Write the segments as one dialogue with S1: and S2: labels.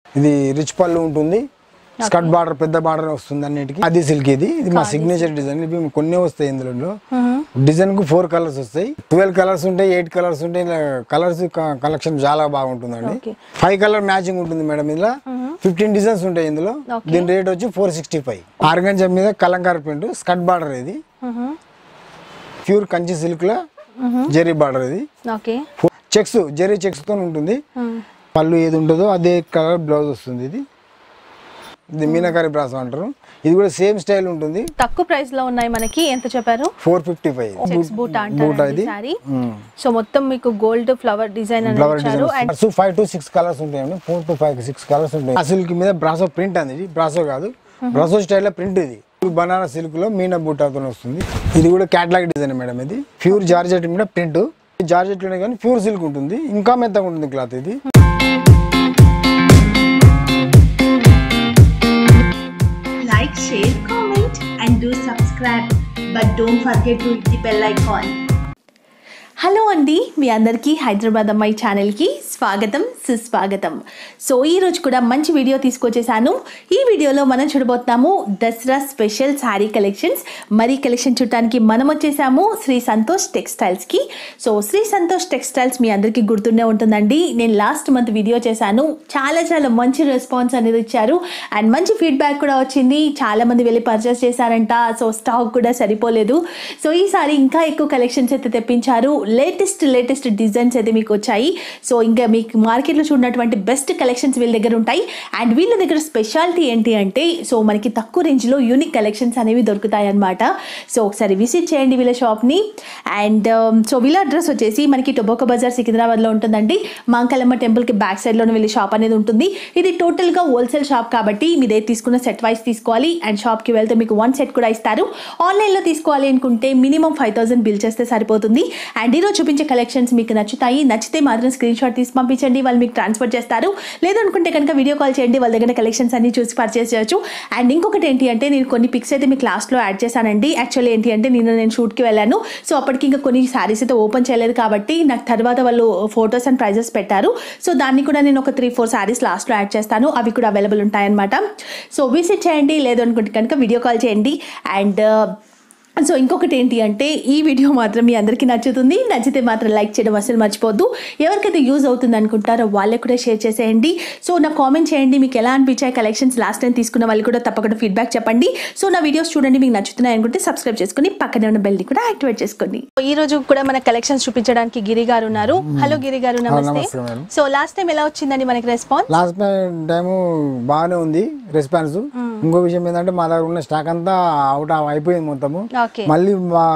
S1: ఇది రిచ్ పళ్ళు ఉంటుంది స్కర్ట్ బార్డర్ పెద్ద బార్డర్ వస్తుంది అన్నిటికీ అది సిల్క్ ఇది ఇది మా సిగ్నేచర్ డిజైన్ ఇవి కొన్ని వస్తాయి ఇందులో డిజైన్ కు ఫోర్ కలర్స్ వస్తాయి ట్వెల్వ్ కలర్స్ ఉంటాయి ఎయిట్ కలర్స్ ఉంటాయి కలర్స్ కలెక్షన్ చాలా బాగుంటుందండి
S2: Okay.
S1: ఫైవ్ కలర్ మ్యాచింగ్ ఉంటుంది మేడం ఇందులో ఫిఫ్టీన్ డిజైన్స్ ఉంటాయి ఇందులో
S2: Okay.
S1: దీని రేట్ వచ్చి ఫోర్ సిక్స్టీ ఫైవ్ ఆర్గంజా మీద కలంకార ప్రింట్ స్కర్ట్ బార్డర్ ఇది ప్యూర్ కంచి సిల్క్ లో జెరీ బార్డర్ ఇది
S2: ఓకే
S1: చెక్స్ జెరీ చెక్స్ తో ఉంటుంది పళ్ళు ఏది ఉంటుందో అదే కలర్ బ్లౌజ్ వస్తుంది ఇది ఇది మీనాకారి బ్రాస్ అంటారు ఇది కూడా సేమ్ స్టైల్ ఉంటుంది
S2: తక్కువ ప్రైస్ లో ఉన్నాయి మనకి ఎంత చెప్పారు
S1: four fifty five
S2: checks boot
S1: బూట
S2: అంటారు
S1: ఇది
S2: సారీ సో మొత్తం మీకు గోల్డ్ ఫ్లవర్ డిజైన్ అనేది
S1: ఫ్లవర్
S2: ఇచ్చారు and
S1: design five to six colours ఉంటాయండి four to five six colours ఉంటాయి ఆ సిల్క్ మీద బ్రాసో ప్రింట్ అనేది బ్రాసో కాదు బ్రాసో స్టైల్లో ప్రింట్ ఇది బనానా సిల్క్ లో మీనా బూటాతో వస్తుంది ఇది కూడా క్యాట్లాగ్ డిజైన్ మేడం ఇది ప్యూర్ జార్జెట్ మీద ప్రింట్ జార్జెట్ లోనే కానీ ప్యూర్ సిల్క్ ఉంటుంది ఇంకా మెత్తగా ఉంటుంది క్లాత్ ఇది
S3: like, share, comment, and do subscribe. But don't forget to hit the bell icon.
S2: Hello అండి మీ అందరికీ హైదరాబాద్ అమ్మాయి ఛానల్కి స్వాగతం సుస్వాగతం సో ఈరోజు కూడా మంచి వీడియో తీసుకొచ్చేసాను ఈ వీడియోలో మనం చూడబోతున్నాము దసరా స్పెషల్ శారీ కలెక్షన్స్ మరి కలెక్షన్ చూడటానికి మనం వచ్చేసాము శ్రీ సంతోష్ టెక్స్టైల్స్కి సో శ్రీ సంతోష్ టెక్స్టైల్స్ మీ అందరికీ గుర్తుండే ఉంటుందండి నేను లాస్ట్ మంత్ వీడియో చేశాను చాలా చాలా మంచి రెస్పాన్స్ అనేది ఇచ్చారు అండ్ మంచి ఫీడ్బ్యాక్ కూడా వచ్చింది చాలా మంది వెళ్ళి పర్చేస్ చేశారంట సో స్టాక్ కూడా సరిపోలేదు సో ఈసారి ఇంకా ఎక్కువ కలెక్షన్స్ అయితే తెప్పించారు లేటెస్ట్ లేటెస్ట్ డిజైన్స్ అయితే మీకు వచ్చాయి సో ఇంకా మీకు మార్కెట్లో చూడనటువంటి బెస్ట్ కలెక్షన్స్ వీళ్ళ దగ్గర ఉంటాయి అండ్ వీళ్ళ దగ్గర స్పెషాలిటీ ఏంటి అంటే సో మనకి తక్కువ రేంజ్లో యూనిక్ కలెక్షన్స్ అనేవి దొరుకుతాయి అన్నమాట సో ఒకసారి విజిట్ చేయండి వీళ్ళ షాప్ని అండ్ సో వీళ్ళ అడ్రస్ వచ్చేసి మనకి టొబాకో బజార్ సికింద్రాబాద్లో ఉంటుందండి మాంకలమ్మ టెంపుల్కి బ్యాక్ సైడ్లోనే వీళ్ళ షాప్ అనేది ఉంటుంది ఇది టోటల్గా హోల్సేల్ షాప్ కాబట్టి మీరు ఏది తీసుకున్న సెట్ వైస్ తీసుకోవాలి అండ్ షాప్కి వెళ్తే మీకు వన్ సెట్ కూడా ఇస్తారు ఆన్లైన్లో తీసుకోవాలి అనుకుంటే మినిమం ఫైవ్ థౌసండ్ బిల్ చేస్తే సరిపోతుంది అండ్ ఈరోజు చూపించే కలెక్షన్స్ మీకు నచ్చుతాయి నచ్చితే మాత్రం స్క్రీన్ షాట్ తీసి పంపించండి వాళ్ళు మీకు ట్రాన్స్ఫర్ చేస్తారు లేదనుకుంటే కనుక వీడియో కాల్ చేయండి వాళ్ళ దగ్గర కలెక్షన్స్ అన్ని చూసి పర్చేస్ చేయొచ్చు అండ్ ఇంకొకటి ఏంటి అంటే నేను కొన్ని పిక్స్ అయితే మీకు లాస్ట్లో యాడ్ చేశానండి యాక్చువల్లీ ఏంటి అంటే నేను నేను షూట్కి వెళ్ళాను సో అప్పటికి ఇంకా కొన్ని శారీస్ అయితే ఓపెన్ చేయలేదు కాబట్టి నాకు తర్వాత వాళ్ళు ఫొటోస్ అండ్ ప్రైజెస్ పెట్టారు సో దాన్ని కూడా నేను ఒక త్రీ ఫోర్ శారీస్ లాస్ట్లో యాడ్ చేస్తాను అవి కూడా అవైలబుల్ ఉంటాయన్నమాట సో విజిట్ చేయండి లేదు అనుకుంటే కనుక వీడియో కాల్ చేయండి అండ్ సో ఇంకొకటి ఏంటి అంటే ఈ వీడియో మాత్రం మీ అందరికీ నచ్చుతుంది నచ్చితే మాత్రం లైక్ చేయడం అసలు మర్చిపోద్దు ఎవరికైతే యూజ్ అవుతుంది అనుకుంటారో వాళ్ళకి కూడా షేర్ చేసేయండి సో నా కామెంట్ చేయండి మీకు ఎలా అనిపించాయి కలెక్షన్స్ లాస్ట్ టైం తీసుకున్న వాళ్ళు కూడా తప్పకుండా ఫీడ్బ్యాక్ చెప్పండి సో నా వీడియోస్ చూడండి మీకు నచ్చుతున్నాయి అనుకుంటే సబ్స్క్రైబ్ చేసుకుని పక్కనే ఉన్న బెల్ని కూడా యాక్టివేట్ చేసుకోండి ఈ రోజు కూడా మన కలెక్షన్స్ చూపించడానికి గిరి గారు ఉన్నారు హలో గిరి గారు నమస్తే
S1: నమస్తే మేడం.
S2: సో లాస్ట్ టైం ఎలా వచ్చిందండి మనకి రెస్పాన్స్
S1: లాస్ట్ టైం బాగానే ఉంది రెస్పాన్స్ ఇంకో విషయం ఏంటంటే మా దగ్గర ఉన్న స్టాక్ అంతా అవుట్ అయిపోయింది మొత్తము
S2: ఓకే
S1: మళ్ళీ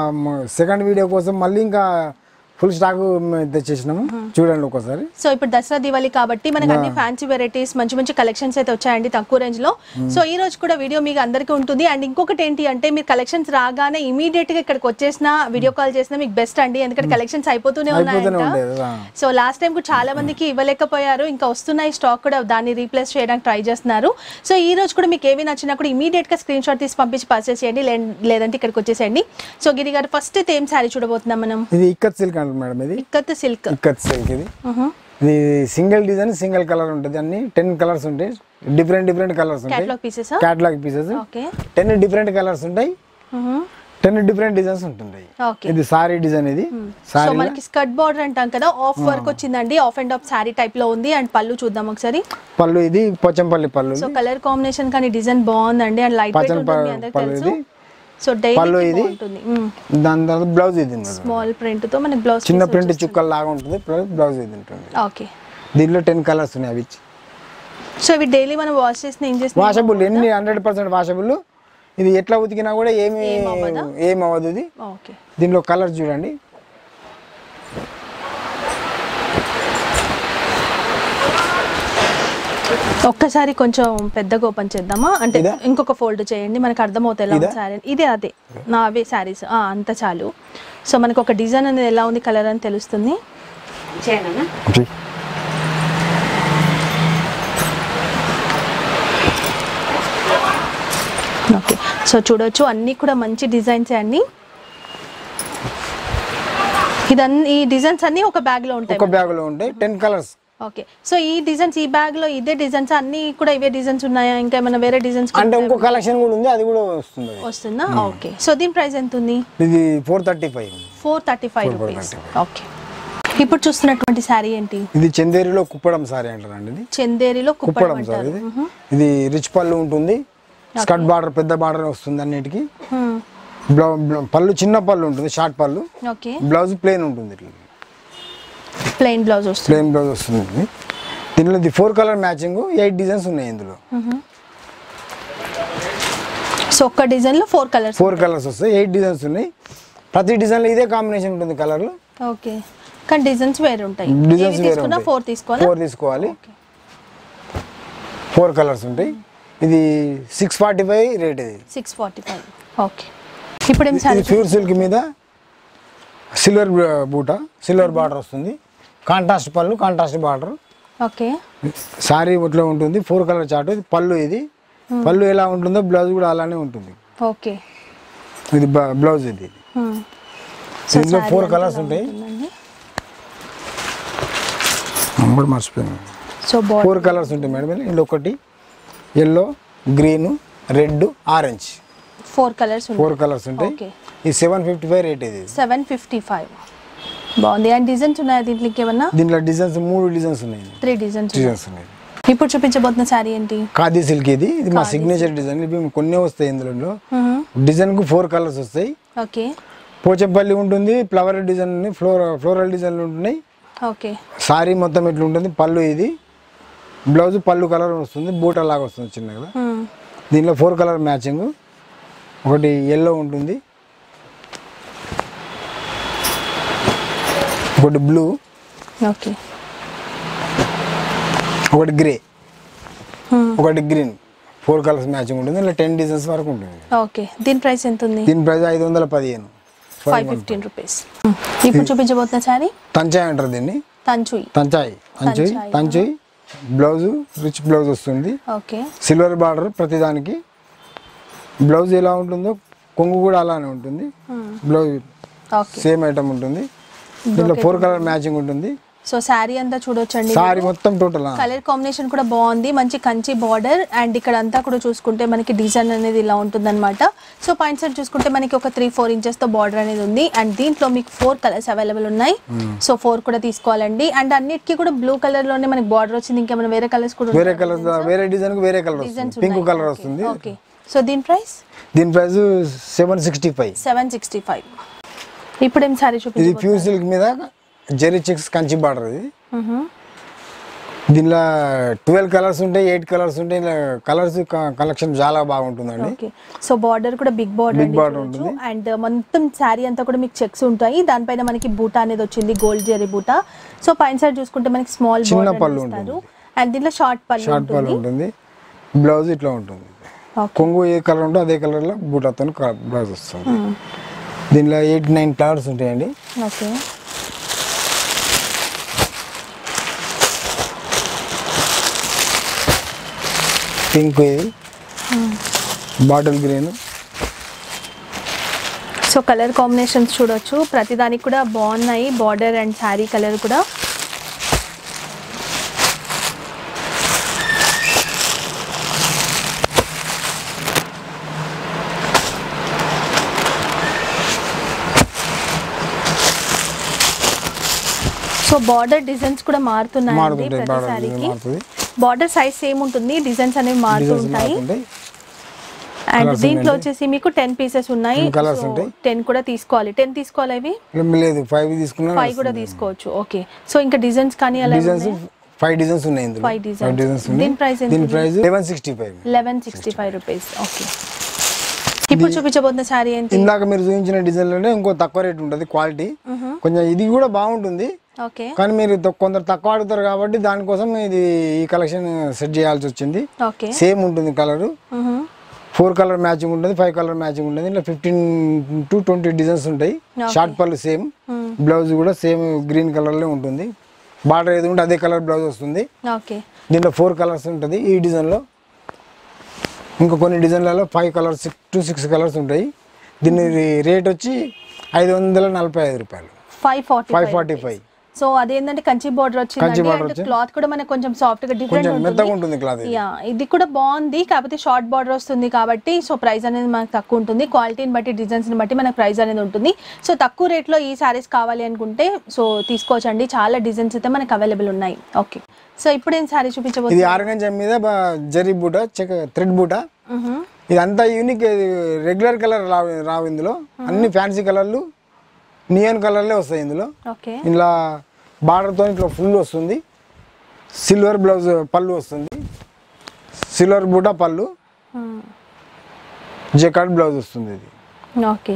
S1: సెకండ్ వీడియో కోసం మళ్ళీ ఇంకా ఫుల్ స్టాక్ తెచ్చేసినాము చూడండి ఒకసారి
S2: సో ఇప్పుడు దసరా దివాళీ కాబట్టి మనకి అన్ని ఫ్యాన్సీ వెరైటీస్ మంచి మంచి కలెక్షన్స్ అయితే వచ్చాయండి తక్కువ రేంజ్ లో సో ఈ రోజు కూడా వీడియో మీకు అందరికీ ఉంటుంది అండ్ ఇంకొకటి ఏంటి అంటే మీరు కలెక్షన్స్ రాగానే ఇమీడియట్ గా ఇక్కడికి వచ్చేసిన వీడియో కాల్ చేసినా మీకు బెస్ట్ అండి ఎందుకంటే కలెక్షన్స్ అయిపోతూనే
S1: అయిపోతూనే
S2: ఉన్నాయంట
S1: ఉండేది ఆ.
S2: సో లాస్ట్ టైం కూడా చాలా మందికి ఇవ్వలేకపోయారు ఇంకా వస్తున్నాయి స్టాక్ కూడా దాన్ని రీప్లేస్ చేయడానికి ట్రై చేస్తున్నారు సో ఈ రోజు కూడా మీకు ఏవి నచ్చినా కూడా ఇమీడియట్ గా స్క్రీన్ షాట్ తీసి పంపించి పర్చేస్ చేయండి లే- లేదంటే ఇక్కడికి వచ్చేసేయండి సో గిరి గారు ఫస్ట్ అయితే ఏం శారీ చూడబోతున్నాం మనం
S1: ఇది ఇక్కత్ సిల్క్ అంటారు మేడం ఇది
S2: ఇక్కత్ సిల్క్
S1: ఇక్కత్ సిల్క్ ఇది ఇది సింగిల్ డిజైన్ సింగిల్ కలర్ ఉంటుంది అన్ని టెన్ కలర్స్ ఉంటాయి డిఫరెంట్ డిఫరెంట్ కలర్స్ ఉంటాయి
S2: catalogue pieces
S1: catalogue pieces
S2: okay
S1: ten different colours ఉంటాయి టెన్ డిఫరెంట్ డిజైన్స్ ఉంటుంటాయి
S2: ఓకే
S1: ఇది సారీ డిజైన్ ఇది
S2: సో
S1: సారీ
S2: మనకి స్కర్ట్ బార్డర్ అంటాం కదా ఆఫ్ వర్క్ వచ్చిందండి half and half sari type లో ఉంది అండ్ పళ్ళు చూద్దాం ఒకసారి
S1: పళ్ళు ఇది పోచంపల్లి పళ్ళు
S2: సో కలర్ కాంబినేషన్ కానీ డిజైన్ బాగుందండి అండ్ లైట్ వెయిట్
S1: పచ్చని
S2: ఉంటుంది
S1: ప-
S2: అందరికి
S1: పళ్ళు
S2: తెలుసు
S1: ఇది.
S2: సో
S1: పళ్ళు
S2: డైలీ
S1: ఇది.
S2: ఉంటుంది
S1: దాని తర్వాత బ్లౌజ్ ఇది ఉంటుంది.
S2: స్మాల్ ప్రింట్ తో మనకి బ్లౌజ్
S1: చిన్న ప్రింట్ చుక్కలు లాగా ఉంటుంది ప్లస్ బ్లౌజ్ ఇది ఉంటుంది
S2: ఓకే
S1: దీంట్లో టెన్ కలర్స్ ఉన్నాయి అవి
S2: సో ఇవి డైలీ మనం వాష్ చేసిన ఏం చేస్తాం
S1: వాషబుల్ ఎన్ని హండ్రెడ్ పర్సెంట్ వాషబుల్ ఇది ఎట్లా ఉతికినా కూడా ఏమి
S2: ఏం అవ్వదా?
S1: ఏం అవ్వదు ఇది
S2: ఓకే
S1: దీంట్లో కలర్స్ చూడండి
S2: ఒక్కసారి కొంచెం పెద్దగా ఓపెన్ చేద్దామా అంటే
S1: ఇదా?
S2: ఇంకొక ఫోల్డ్ చేయండి మనకు అర్థమవుతుంది ఎలా ఉంది
S1: ఇదా?
S2: శారీ ఇదే అదే నా అవే శారీస్ అంత చాలు సో మనకు ఒక డిజైన్ అనేది ఎలా ఉంది కలర్ అని తెలుస్తుంది ఓకే సో చూడొచ్చు అన్నీ కూడా మంచి డిజైన్స్ అన్ని ఇదన్నీ ఈ డిజైన్స్ అన్నీ ఒక బ్యాగ్ లో ఉంటాయి
S1: ఒక బ్యాగ్ లో ఉంటాయి టెన్ కలర్స్
S2: ఓకే సో ఈ డిజైన్స్ ఈ బ్యాగ్ లో ఇదే డిజైన్స్ అన్ని కూడా ఇవే డిజైన్స్ ఉన్నాయా ఇంకా ఏమైనా వేరే డిజైన్స్
S1: అంటే ఇంకో కలెక్షన్ కూడా ఉంది అది కూడా వస్తుంది
S2: వస్తుందా ఓకే సో దీని ప్రైస్ ఎంత ఉంది
S1: ఇది four thirty five
S2: four thirty five rupees okay ఇప్పుడు చూస్తున్నటువంటి శారీ ఏంటి
S1: ఇది చందేరిలో కుప్పడం సారీ అంటారండి ఇది
S2: చందేరిలో కుప్పడం
S1: కుప్పడం సార్
S2: అంటారు
S1: ఇది ఇది రిచ్ పళ్ళు ఉంటుంది స్కర్ట్ బార్డర్ పెద్ద బార్డర్ వస్తుంది అన్నిటికీ
S2: హ్మ్.
S1: బ్లౌ- బ్లౌ- పళ్ళు చిన్న పళ్ళు ఉంటుంది షార్ట్ పళ్ళు
S2: ఓకే
S1: బ్లౌజ్ ప్లెయిన్ ఉంటుంది ఇట్లా
S2: ప్లెయిన్ బ్లౌజ్ వస్తుంది
S1: ప్లెయిన్ బ్లౌజ్ వస్తుంది ఇది. దీనిలో ఇది four colour matching eight designs ఉన్నాయి ఇందులో
S2: సో ఒక్క డిజైన్ లో ఫోర్ కలర్స్
S1: ఫోర్ కలర్స్ వస్తాయి ఎయిట్ డిజైన్స్ ఉన్నాయి ప్రతి డిజైన్లో ఇదే కాంబినేషన్ ఉంటుంది కలర్లు
S2: ఓకే కానీ డిజైన్స్ వేరే ఉంటాయి
S1: డిజైన్స్
S2: ఏవి
S1: వేరే
S2: తీసుకున్నా
S1: ఉంటాయి.
S2: ఫోర్ తీసుకోవాలా
S1: ఫోర్ తీసుకోవాలి ఫోర్ కలర్స్ ఉంటాయి ఇది సిక్స్ ఫార్టీ ఫైవ్ రేట్ ఇది
S2: సిక్స్ ఫార్టీ ఫైవ్ ఓకే ఇప్పుడు ఏం
S1: ఇది
S2: శారీ
S1: ప్యూర్ సిల్క్ మీద సిల్వర్ బూట సిల్వర్ బార్డర్ వస్తుంది కాంట్రాస్ట్ పళ్ళు కాంట్రాస్ట్ బార్డర్
S2: ఓకే
S1: సారీ ఇట్లా ఉంటుంది ఫోర్ కలర్ చార్ట్ ఇది పళ్ళు ఇది పళ్ళు ఎలా ఉంటుందో బ్లౌజ్ కూడా అలానే ఉంటుంది
S2: ఓకే
S1: ఇది బ- బ్లౌజ్ ఇది
S2: సో
S1: ఇందులో
S2: శారీ
S1: ఫోర్
S2: అంతా
S1: కలర్స్
S2: ఇలా
S1: ఉంటాయి
S2: ఉంటుందండి.
S1: నంబర్ మర్చిపోయాను
S2: సో బాడీ
S1: ఫోర్ కలర్స్ ఉంటాయి మేడం ఇందులో ఒకటి yellow green red orange
S2: four colours ఉంటాయి
S1: ఫోర్ కలర్స్ ఉంటాయి
S2: ఓకే
S1: ఈ సెవెన్ ఫిఫ్టీ ఫైవ్ రేట్ ఇది
S2: సెవెన్ ఫిఫ్టీ ఫైవ్ బాగుంది అండ్ డిజైన్స్ ఉన్నాయా దీంట్లో ఇంకేమన్నా
S1: దీంట్లో డిజైన్స్ మూడు డిజైన్స్ ఉన్నాయి
S2: త్రీ డిజైన్స్
S1: డిజైన్స్ ఉన్నాయి
S2: ఇప్పుడు చూపించబోతున్న శారీ ఏంటి
S1: ఖాదీ సిల్క్ ఇది ఇది మా సిగ్నేచర్ డిజైన్ ఇవి కొన్ని వస్తాయి ఇందులో డిజైన్ కు ఫోర్ కలర్స్ వస్తాయి
S2: ఓకే
S1: పోచంపల్లి ఉంటుంది ఫ్లవర్ డిజైన్ ఉంది ఫ్లోర్ ఫ్లోరల్ డిజైన్లు ఉంటున్నాయి
S2: ఓకే
S1: సారీ మొత్తం ఇట్లా ఉంటుంది పళ్ళు ఇది బ్లౌజ్ పళ్ళు కలర్ వస్తుంది బూట లాగా వస్తుంది చిన్నగా దీనిలో ఫోర్ కలర్ మ్యాచింగ్ ఒకటి ఎల్లో ఉంటుంది ఒకటి బ్లూ
S2: ఓకే
S1: ఒకటి గ్రే ఒకటి గ్రీన్ ఫోర్ కలర్స్ మ్యాచింగ్ ఉంటుంది ఇలా టెన్ డిజైన్స్ వరకు ఉంటుంది
S2: ఓకే దీని ప్రైస్ ఎంత ఉంది
S1: దీని ప్రైస్ ఐదు వందల పదిహేను
S2: ఫైవ్ ఫిఫ్టీన్ రూపీస్ ఇప్పుడు చూపించబోతున్న శారీ
S1: తంచాయ్ అంటారు దీన్ని
S2: Tanchoi
S1: Tanchoi Tanchoi
S2: Tanchoi,
S1: Tanchoi blouse rich blouse వస్తుంది
S2: ఓకే
S1: సిల్వర్ బార్డర్ ప్రతిదానికి బ్లౌజ్ ఎలా ఉంటుందో కొంగు కూడా అలానే ఉంటుంది బ్లౌజ్
S2: ఓకే
S1: సేమ్ ఐటమ్ ఉంటుంది దీంట్లో ఫోర్ కలర్ మ్యాచింగ్ ఉంటుంది
S2: సో శారీ అంతా చూడొచ్చండి
S1: సారీ మొత్తం టోటల్
S2: కలర్ కాంబినేషన్ కూడా బాగుంది మంచి కంచి బార్డర్ అండ్ ఇక్కడ అంతా కూడా చూసుకుంటే మనకి డిజైన్ అనేది ఇలా ఉంటుందన్నమాట సో పాయింట్ సైడ్ చూసుకుంటే మనకి ఒక త్రీ ఫోర్ ఇంచెస్ తో బార్డర్ అనేది ఉంది అండ్ దీంట్లో మీకు ఫోర్ కలర్స్ అవైలబుల్ ఉన్నాయి సో ఫోర్ కూడా తీసుకోవాలండి అండ్ అన్నిటికీ కూడా బ్లూ కలర్ లోనే మనకి బార్డర్ వచ్చింది ఇంకేమైనా వేరే కలర్స్ కూడా
S1: వేరే కలర్ వేరే డిజైన్ వేరే కలర్
S2: డిజైన్స్
S1: వస్తుంది పింక్ కలర్ వస్తుంది
S2: ఓకే సో దీని ప్రైస్
S1: దీని price seven sixty five
S2: seven sixty five ఇప్పుడు ఏం సారీ
S1: ఇది
S2: చూపించు
S1: ప్యూర్ సిల్క్ మీద జెరీ చిక్స్ కంచి బార్డర్ ఇది దీనిలో ట్వెల్వ్ కలర్స్ ఉంటాయి ఎయిట్ కలర్స్ ఉంటాయి ఇలా కలర్స్ కలెక్షన్ చాలా బాగుంటుందండి
S2: ఓకే సో బార్డర్ కూడా బిగ్ బార్డర్
S1: Big border ఉంటుంది.
S2: అండ్ మొత్తం శారీ అంతా కూడా మీకు చెక్స్ ఉంటాయి దానిపైన మనకి బూటా అనేది వచ్చింది గోల్డ్ జెరీ బూటా సో పైన సైడ్ చూసుకుంటే మనకి స్మాల్
S1: చిన్న
S2: బార్డర్
S1: పళ్ళు
S2: ఇస్తారు అండ్ దీంట్లో షార్ట్ పళ్ళు
S1: షార్ట్ పళ్ళు
S2: ఉంటుంది
S1: ఉంటుంది బ్లౌజ్ ఇట్లా ఉంటుంది
S2: ఓకే
S1: కొంగు ఏ కలర్ ఉంటుందో అదే కలర్లో బూటాతో బ్లౌజ్ వస్తుంది దీనిలో ఎయిట్ నైన్ కలర్స్ ఉంటాయండి
S2: ఓకే
S1: పింక్ ఇది bottle green
S2: so colour combinations చూడొచ్చు ప్రతిదానికి కూడా బాగున్నాయి బార్డర్ అండ్ శారీ కలర్ కూడా సో బార్డర్ డిజైన్స్ కూడా మారుతున్నాయండి
S1: మారుతుంటాయి
S2: ప్రతి
S1: బార్డర్
S2: శారీకి
S1: మారుతుంది
S2: బార్డర్ సైజ్ సేమ్ ఉంటుంది డిజైన్స్ అనేవి మారుతూ
S1: డిజైన్స్
S2: ఉంటాయి
S1: మారుతుంటాయి
S2: అండ్
S1: Colours
S2: దీంట్లో
S1: ఉన్నాయండి.
S2: వచ్చేసి మీకు టెన్ పీసెస్ ఉన్నాయి
S1: Ten colours ఉంటాయి.
S2: టెన్ కూడా తీసుకోవాలి టెన్ తీసుకోవాలి ఇవి
S1: ఏం లేదు ఫైవ్ తీసుకున్నా
S2: ఫైవ్ కూడా తీసుకోవచ్చు ఓకే సో ఇంకా డిజైన్స్ కానీ అలా
S1: డిజైన్స్ ఫైవ్ డిజైన్స్ ఉన్నాయి ఇందులో
S2: Five designs.
S1: ఫైవ్ డిజైన్స్ ఉన్నాయి
S2: దీని price ఎంత
S1: దీని
S2: ఉంది?
S1: Price eleven sixty five
S2: eleven sixty five rupees okay ఇప్పుడు చూపించబోతున్న శారీ ఏంటి
S1: ఇందాక మీరు చూపించిన డిజైన్లోనే ఇంకో తక్కువ రేట్ ఉంటుంది క్వాలిటీ కొంచెం ఇది కూడా బాగుంటుంది
S2: ఓకే
S1: కానీ మీరు తొ- కొందరు తక్కువ ఆడుతారు కాబట్టి దానికోసం ఇది ఈ కలెక్షన్ సెట్ చేయాల్సి వచ్చింది
S2: ఓకే
S1: సేమ్ ఉంటుంది కలర్ ఫోర్ కలర్ మ్యాచింగ్ ఉంటుంది ఫైవ్ కలర్ మ్యాచింగ్ ఉంటుంది ఇలా ఫిఫ్టీన్ టు ట్వంటీ డిజైన్స్ ఉంటాయి షార్ట్ పళ్ళు సేమ్ బ్లౌజ్ కూడా సేమ్ గ్రీన్ కలర్లో ఉంటుంది బార్డర్ ఏది ఉంటే అదే కలర్ బ్లౌజ్ వస్తుంది
S2: ఓకే
S1: దీంట్లో ఫోర్ కలర్స్ ఉంటుంది ఈ డిజైన్లో ఇంకా కొన్ని డిజైన్లలో five colours six to six colours ఉంటాయి దీని రేట్ వచ్చి ఐదు వందల నలభై ఐదు రూపాయలు
S2: five forty
S1: five forty five
S2: so అదేంటంటే కంచి బార్డర్
S1: కంచి
S2: వచ్చిందండి
S1: border
S2: అండ్
S1: వచ్చింది.
S2: క్లాత్ కూడా మనకి కొంచెం సాఫ్ట్ గా డిఫరెంట్
S1: కొంచెం మెత్తగా
S2: ఉంటుంది
S1: ఉంటుంది క్లాత్ ఇది
S2: యా ఇది కూడా బాగుంది కాకపోతే షార్ట్ బార్డర్ వస్తుంది కాబట్టి సో ప్రైస్ అనేది మనకు తక్కువ ఉంటుంది క్వాలిటీని బట్టి డిజైన్స్ ని బట్టి మనకు ప్రైస్ అనేది ఉంటుంది సో తక్కువ రేట్లో ఈ సారీస్ కావాలి అనుకుంటే సో తీసుకోవచ్చండి చాలా డిజైన్స్ అయితే మనకు అవైలబుల్ ఉన్నాయి ఓకే సో ఇప్పుడు ఏం సారీ
S1: ఇది
S2: చూపించబోతుంది
S1: ఆర్గంజా మీద బ- జరీ బూట చెక్ థ్రెడ్ బూట ఇది అంతా యూనిక్ రెగ్యులర్ కలర్ రావు రావు ఇందులో అన్ని ఫ్యాన్సీ కలర్లు నియన్ కలర్లే వస్తాయి ఇందులో
S2: ఓకే
S1: ఇలా బార్డర్తో ఇట్లా ఫుల్ వస్తుంది సిల్వర్ బ్లౌజ్ పళ్ళు వస్తుంది సిల్వర్ బూట పళ్ళు జెకాట్ బ్లౌజ్ వస్తుంది ఇది
S2: ఓకే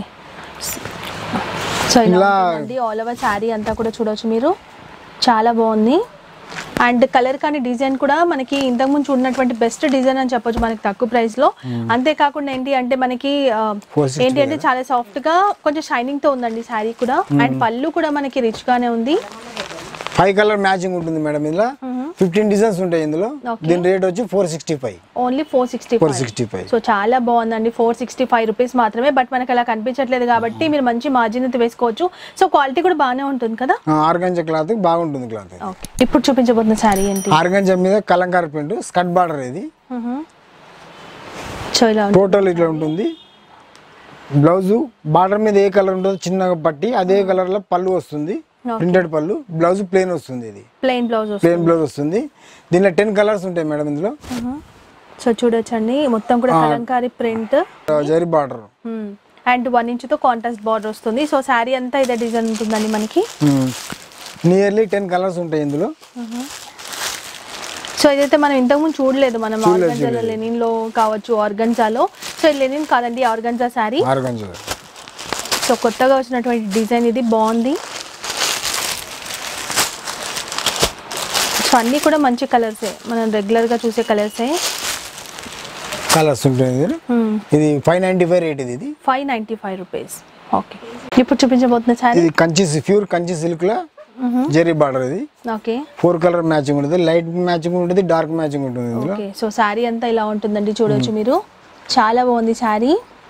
S2: సో ఇలా
S1: ఇలా-
S2: ఉంటుందండి ఆల్ ఓవర్ శారీ అంతా కూడా చూడొచ్చు మీరు చాలా బాగుంది అండ్ కలర్ కానీ డిజైన్ కూడా మనకి ఇంతకుముందు ఉన్నటువంటి బెస్ట్ డిజైన్ అని చెప్పొచ్చు మనకి తక్కువ ప్రైస్ లో అంతేకాకుండా ఏంటి అంటే మనకి ఆ,
S1: 460
S2: ఏంటి అంటే చాలా సాఫ్ట్ గా కొంచెం షైనింగ్ తో ఉందండి శారీ కూడా అండ్ పళ్ళు కూడా మనకి రిచ్ గానే ఉంది
S1: ఫైవ్ కలర్ మ్యాచింగ్ ఉంటుంది మేడం ఇందులో ఫిఫ్టీన్ డిజైన్స్ ఉంటాయి ఇందులో
S2: Okay.
S1: దీని రేట్ వచ్చి four sixty five
S2: only four sixty
S1: four sixty five
S2: so చాలా బాగుందండి ఫోర్ సిక్స్టీ ఫైవ్ రూపీస్ మాత్రమే బట్ మనకి అలా కనిపించట్లేదు కాబట్టి మీరు మంచి మార్జిన్ అయితే వేసుకోవచ్చు సో క్వాలిటీ కూడా బాగానే ఉంటుంది కదా
S1: ఆర్గంజా క్లాత్ బాగుంటుంది క్లాత్ ఇది.
S2: ఓకే ఇప్పుడు చూపించబోతున్న శారీ ఏంటి
S1: ఆర్గంజా మీద కలంకార ప్రింట్ స్కట్ బార్డర్ ఇది
S2: సో ఇలా ఉంటుంది
S1: టోటల్ ఇట్లా ఉంటుంది బ్లౌజు బార్డర్ మీద ఏ కలర్ ఉంటుందో చిన్నగా పట్టి అదే కలర్ లో పళ్ళు వస్తుంది
S2: Okay.
S1: Printed pallu blouse plain వస్తుంది ఇది
S2: ప్లెయిన్ బ్లౌజ్ వస్తుంది
S1: ప్లేన్ బ్లౌజ్ వస్తుంది దీనిలో టెన్ కలర్స్ ఉంటాయి మేడం ఇందులో
S2: సో చూడొచ్చండి మొత్తం కూడా Kalamkari print
S1: zari border
S2: and one inch తో కాంట్రాస్ట్ బార్డర్ వస్తుంది సో శారీ అంతా ఇదే డిజైన్ ఉంటుందండి మనకి
S1: నియర్లీ టెన్ కలర్స్ ఉంటాయి ఇందులో
S2: సో ఇదైతే మనం ఇంతకుముందు చూడలేదు మనం ఆర్గంజాలో లెనిన్ లో కావచ్చు ఆర్గంజాలో సో ఇది లెనిన్ కాదండి ఆర్గంజా శారీ
S1: ఆర్గంజా
S2: సో కొత్తగా వచ్చినటువంటి డిజైన్ ఇది బాగుంది సో అన్నీ కూడా మంచి కలర్సే మనం రెగ్యులర్గా చూసే కలర్సే
S1: కలర్స్ ఉంటాయి ఇది ఇది ఫైవ్ నైన్టీ ఫైవ్ రేట్ ఇది ఇది
S2: five ninety five rupees okay ఇప్పుడు చూపించబోతున్న శారీ
S1: ఇది కంచి ప్యూర్ కంచి సిల్క్ లో జరీ బార్డర్ ఇది
S2: ఓకే
S1: ఫోర్ కలర్ మ్యాచింగ్ ఉంటుంది లైట్ మ్యాచింగ్ ఉంటుంది డార్క్ మ్యాచింగ్ ఉంటుంది ఇందులో
S2: ఓకే సో శారీ అంతా ఇలా ఉంటుందండి చూడొచ్చు మీరు చాలా బాగుంది శారీ